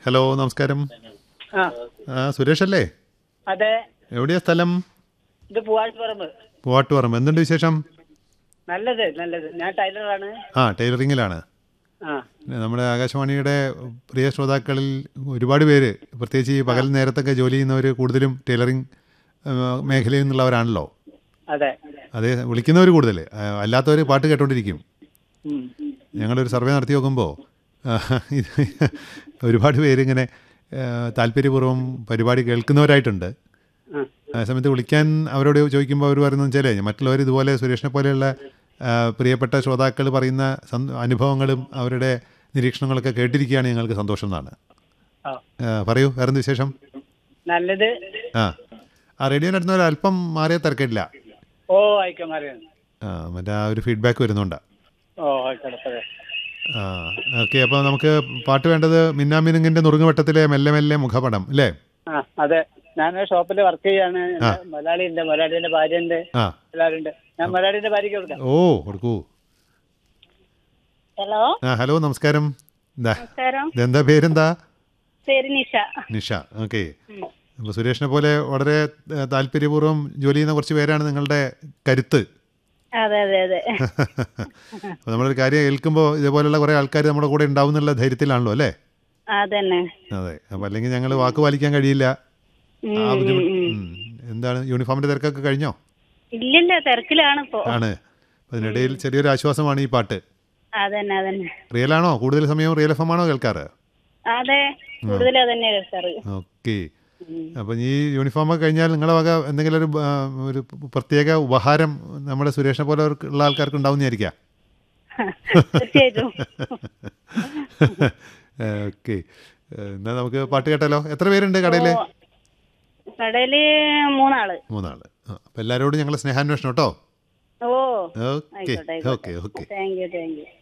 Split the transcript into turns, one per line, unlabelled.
Hello നമസ്കാരം
ആ
ആ സുരേഷ് അല്ലേ
അതെ
എവിടെയാ സ്ഥലം
ഇത് പൂവാഴ്പറമ്പ്
പൂവാട്ടുപറമ്പ് എന്തുണ്ട് വിശേഷം
നല്ലത് നല്ലത് ഞാൻ ടൈലറാണ്
ആ ടൈലറിങ്ങിലാണ്
ആ
നമ്മുടെ ആകാശവാണിയുടെ പ്രിയ ശ്രോതാക്കളിൽ ഒരുപാട് പേര് പ്രത്യേകിച്ച് ഈ പകൽ നേരത്തൊക്കെ ജോലി ചെയ്യുന്നവർ കൂടുതലും ടൈലറിങ് ആ, മേഖലയിൽ നിന്നുള്ളവരാണല്ലോ
അതെ
അതേ വിളിക്കുന്നവർ കൂടുതൽ അല്ലാത്തവർ പാട്ട് കേട്ടോണ്ടിരിക്കും
ഉം.
ഞങ്ങളൊരു സർവേ നടത്തി നോക്കുമ്പോൾ ഇത് ഒരുപാട് പേരിങ്ങനെ ആ, താല്പര്യപൂർവ്വം പരിപാടി കേൾക്കുന്നവരായിട്ടുണ്ട്
ആ.
ആ സമയത്ത് വിളിക്കാൻ അവരോട് ചോദിക്കുമ്പോൾ അവർ പറയുന്നത് വെച്ചാലേ മറ്റുള്ളവർ ഇതുപോലെ സുരേഷിനെ പോലെയുള്ള ആ, പ്രിയപ്പെട്ട ശ്രോതാക്കൾ പറയുന്ന സന്ത- അനുഭവങ്ങളും അവരുടെ നിരീക്ഷണങ്ങളൊക്കെ കേട്ടിരിക്കുകയാണ് ഞങ്ങൾക്ക് സന്തോഷം എന്നാണ്
ആ.
ആ, പറയൂ വേറെന്ത് വിശേഷം
നല്ലത്
ആ ആ റേഡിയോ നടത്തുന്നവർ അല്പം മാറിയ തിരക്കില്ല
ഓ ആയിക്കോ മാറിയാണ്
ആ മറ്റേ ആ ഒരു ഫീഡ്ബാക്ക് വരുന്നുണ്ട്
ഓ ആയിക്കോട്ടെ അതെ.
ആ ഓക്കെ അപ്പോൾ നമുക്ക് പാട്ട് വേണ്ടത് മിന്നാമിനുങ്ങിൻ്റെ നുറുങ്ങുവട്ടത്തിലെ മെല്ലെ മെല്ലെ മുഖപടം അല്ലേ
ആ അതെ ഞാൻ ഷോപ്പിൽ വർക്ക് ചെയ്യാണ് മലയാളി ഉണ്ട് മലയാളിന്റെ ഭാര്യ ഉണ്ട്
ആ
എല്ലാവരും ഉണ്ട് ഞാൻ മലയാളിന്റെ ഭാര്യയ്ക്ക് കൊടുക്കാം
ഓ കൊടുക്കൂ
ഹലോ
ആ ഹലോ നമസ്കാരം എന്താ
നമസ്കാരം
ഇതെന്താ പേരെന്താ
പേര് നിഷ
നിഷ ഓക്കെ അപ്പോൾ സുരേഷിനെ പോലെ വളരെ ഏഹ്, താല്പര്യപൂർവ്വം ജോലി ചെയ്യുന്ന കുറച്ച് പേരാണ് നിങ്ങളുടെ കരുത്ത്
അതെ അതെ അതെ
അപ്പോൾ നമ്മളൊരു കാര്യം ഏൽക്കുമ്പോൾ ഇതേപോലെയുള്ള കുറേ ആൾക്കാർ നമ്മുടെ കൂടെ ഉണ്ടാവും എന്നുള്ള ധൈര്യത്തിലാണല്ലോ അല്ലേ
അതന്നെ
അതെ അപ്പോൾ അല്ലെങ്കിൽ ഞങ്ങൾ വാക്ക് പാലിക്കാൻ കഴിയില്ല
ഉം,
ആ ബുദ്ധിമുട്ട്
ഉം, ഉം.
ഉം. എന്താണ് യൂണിഫോമിൻ്റെ തിരക്കൊക്കെ കഴിഞ്ഞോ
ഇല്ലില്ല തിരക്കിലാണ് ഇപ്പോ
ആണ് അപ്പോൾ അതിനിടയിൽ ചെറിയൊരു ആശ്വാസമാണ് ഈ പാട്ട്
അതന്നെ അതന്നെ
റിയലാണോ കൂടുതൽ സമയം റിയൽ എഫ് എം ആണോ കേൾക്കാറ്
അതെ കൂടുതൽ അതന്നെ കേൾക്കാറ്
ഓക്കെ അപ്പം ഈ യൂണിഫോമൊക്കെ കഴിഞ്ഞാൽ നിങ്ങളുടെ വക എന്തെങ്കിലും ഒരു ആ, ഒരു പ്രത്യേക ഉപഹാരം നമ്മുടെ സുരേഷിനെ പോലെ ഉള്ള ആൾക്കാർക്ക് ഉണ്ടാവുന്നതായിരിക്കാം
തീർച്ചയായിട്ടും
ഓക്കെ എന്നാൽ നമുക്ക് പാട്ട് കേട്ടാലോ എത്ര പേരുണ്ട് കടയിൽ
കടയില് മൂന്നാള്
മൂന്നാള് ആ അപ്പം എല്ലാവരോടും ഞങ്ങൾ സ്നേഹാന്വേഷണം കേട്ടോ
ഓ
ഓക്കെ
ആയിക്കോട്ടെ
ഓക്കെ
ആയിക്കോട്ടെ
okay
thank you thank U